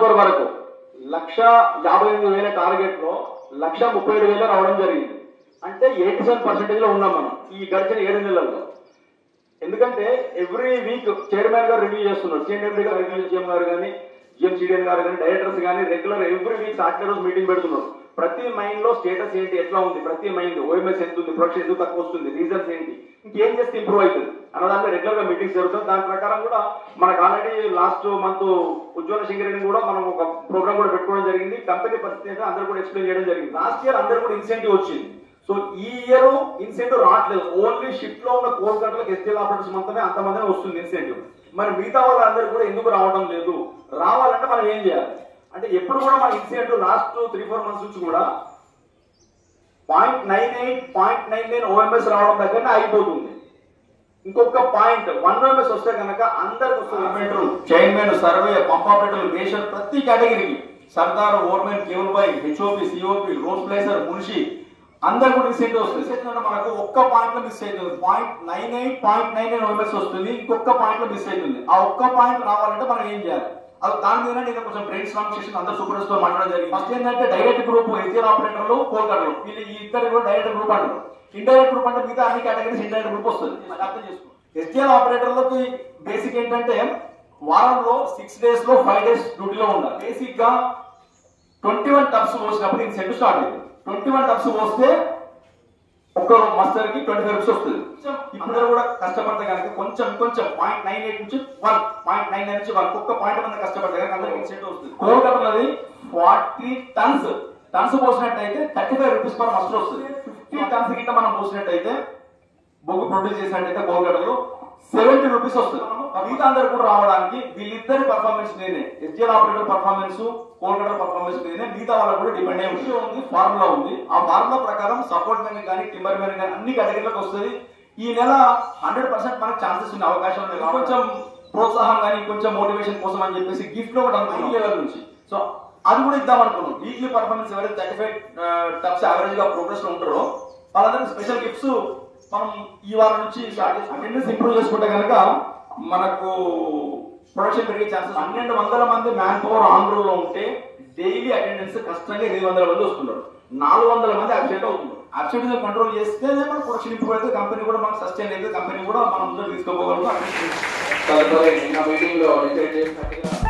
October వరకు లక్ష యాభై ఎనిమిది వేల టార్గెట్ లో లక్ష ముప్పై ఏడు వేలు రావడం జరిగింది అంటే ఎయిటీ సెవెన్ పర్సెంటేజ్ లో ఉన్నాం మనం ఈ గడిచిన ఏడు నెలల్లో ఎందుకంటే ఎవ్రీ వీక్ చైర్మన్ గారు రివ్యూ చేస్తున్నారు సిఎండి గారు రివ్యూ జిఎం గారు కానీ జిఎం సిడిఎన్ గారు కానీ డైరెక్టర్స్ కానీ రెగ్యులర్ ఎవ్రీ వీక్ సాటర్డే రోజు మీటింగ్ పెడుతున్నారు ప్రతి మైండ్ లో స్టేటస్ ఏంటి ఎట్లా ఉంది ప్రతి మైండ్ ఓఎంఎస్ ఎంత ఉంది ప్రొడక్షన్ ఎందుకు తక్కువ వస్తుంది రీజన్స్ ఏంటి ఇంకేం చేస్తే ఇంప్రూవ్ అవుతుంది అన్న దాంట్లో రెగ్యులర్ గా మీటింగ్స్ జరుగుతుంది దాని ప్రకారం కూడా మనకు already last month Ujjwala Singareni కూడా మనం ఒక ప్రోగ్రామ్ కూడా పెట్టుకోవడం జరిగింది కంపెనీ పరిస్థితి ఏంటో అందరూ కూడా ఎక్స్ప్లెయిన్ చేయడం జరిగింది లాస్ట్ ఇయర్ అందరూ కూడా ఇన్సెంటివ్ వచ్చింది సో ఈ ఇయర్ ఇన్సెంటివ్ రావట్లేదు ఓన్లీ షిఫ్ట్ లో ఉన్న కోర్ గంటలకు ఎస్టీఎల్ ఆపరేటర్స్ మాత్రమే అంతమంది వస్తుంది ఇన్సెంటివ్ మరి మిగతా వాళ్ళందరూ కూడా ఎందుకు రావడం లేదు రావాలంటే మనం ఏం చేయాలి అంటే ఎప్పుడు కూడా మన incentive last three four months నుంచి కూడా point nine eight point nine nine OMS రావడం దగ్గరనే అయిపోతుంది ఇంకొక పాయింట్ వన్ ఓఎంఎస్ వస్తే కనుక అందరికి వస్తుంది operator chairman survey pump operator mason ప్రతి కేటగిరీకి సర్దార్ ఓర్మెన్ కేబుల్ బై హెచ్ఓపి సిఓపి రోడ్ ప్లేసర్ మున్షి అందరు కూడా ఇన్సెంటివ్ వస్తుంది ఇన్సెంటివ్ అంటే మనకు ఒక్క పాయింట్ లో మిస్ అవుతుంది point nine eight point nine nine OMS వస్తుంది ఇంకొక పాయింట్ లో మిస్ అవుతుంది ఆ ఒక్క పాయింట్ రావాలంటే మనం ఏం చేయాలి అది దాని మీద నేను కొంచెం బ్రెయిన్ స్ట్రాంగ్ చేసి అందరు సూపర్స్ తో మాట్లాడడం జరిగింది ఫస్ట్ ఏంటంటే డైరెక్ట్ గ్రూప్ ఎస్టీఆర్ ఆపరేటర్లు కోల్కటలు వీళ్ళు ఈ ఇద్దరు కూడా డైరెక్ట్ గ్రూప్ అంటారు ఇండైరెక్ట్ గ్రూప్ అంటే మిగతా అన్ని కేటగిరీస్ ఇండైరెక్ట్ గ్రూప్ వస్తుంది అది అర్థం చేసుకో ఎస్టీఆర్ ఆపరేటర్లకి బేసిక్ ఏంటంటే వారంలో సిక్స్ డేస్ లో ఫైవ్ డేస్ డ్యూటీలో ఉండాలి బేసిక్ గా ట్వంటీ వన్ టబ్స్ పోసినప్పుడు ఇన్సెంటివ్ స్టార్ట్ అయింది ట్వంటీ వన్ టబ్స్ పోస్తే ఒక్క మాస్టర్ కి ట్వంటీ ఫైవ్ రూపీస్ వస్తుంది కొంచెం ఇప్పుడు కూడా కష్టపడితే కనుక కొంచెం కొంచెం పాయింట్ నైన్ ఎయిట్ నుంచి వన్ పాయింట్ నైన్ నైన్ నుంచి వన్ ఒక్క పాయింట్ మంది కష్టపడితే కనుక అందరికి ఇన్సెంటివ్ వస్తుంది కోల్కతా ఉన్నది ఫార్టీ టన్స్ టన్స్ పోసినట్టయితే thirty five rupees per muster వస్తుంది ఫిఫ్టీ టన్స్ గిట్ట మనం పోసినట్టయితే బొగ్గు ప్రొడ్యూస్ చేసినట్టయితే కోల్కతాలో సెవెంటీ రూపీస్ వస్తుంది మిగతా అందరు కూడా రావడానికి వీళ్ళిద్దరి పర్ఫార్మెన్స్ నేనే SGL operator performance Kolkata performance నేనే మిగతా వాళ్ళకు కూడా డిపెండ్ అయ్యే విషయం ఉంది ఫార్ములా ఉంది ఆ ఫార్ములా ప్రకారం సపోర్ట్ మెన్ కానీ టింబర్ మెన్ కానీ అన్ని కేటగిరీలకు వస్తుంది ఈ నెల హండ్రెడ్ పర్సెంట్ మనకు ఛాన్సెస్ ఉన్న అవకాశం ఉంది కొంచెం ప్రోత్సాహం కానీ కొంచెం మోటివేషన్ కోసం అని చెప్పేసి గిఫ్ట్ లో కూడా అనుకున్నాం లెవెల్ నుంచి సో అది కూడా ఇద్దాం అనుకున్నాం వీక్లీ పర్ఫార్మెన్స్ ఎవరైతే థర్టీ ఫైవ్ టప్స్ యావరేజ్ గా ప్రోగ్రెస్ లో ఉంటారో వాళ్ళందరికీ స్పెషల్ గిఫ్ట్స్ మనం ఈ వారం నుంచి స్టార్ట్ చేసి అటెండెన్స్ ఇంప్రూవ్ చేసుకుంటే కనుక మనకు ప్రొడక్షన్ పెరిగే ఛాన్సెస్ పన్నెండు వందల మంది మ్యాన్ పవర్ ఆంధ్రలో ఉంటే డైలీ అటెండెన్స్ కష్టంగా ఎనిమిది వందల మంది వస్తున్నారు నాలుగు వందల మంది అబ్సెంట్ అవుతున్నారు అబ్సెంట్ కంట్రోల్ చేస్తే మన ప్రొడక్షన్ ఇంప్రూవ్ అయితే కంపెనీ కూడా మనకు సస్టైన్ అయితే కంపెనీ కూడా మనం ముందుకు తీసుకోపోగలుగుతాం తదుపరి నిన్న మీటింగ్ లో డిసైడ్ చేసినట్టుగా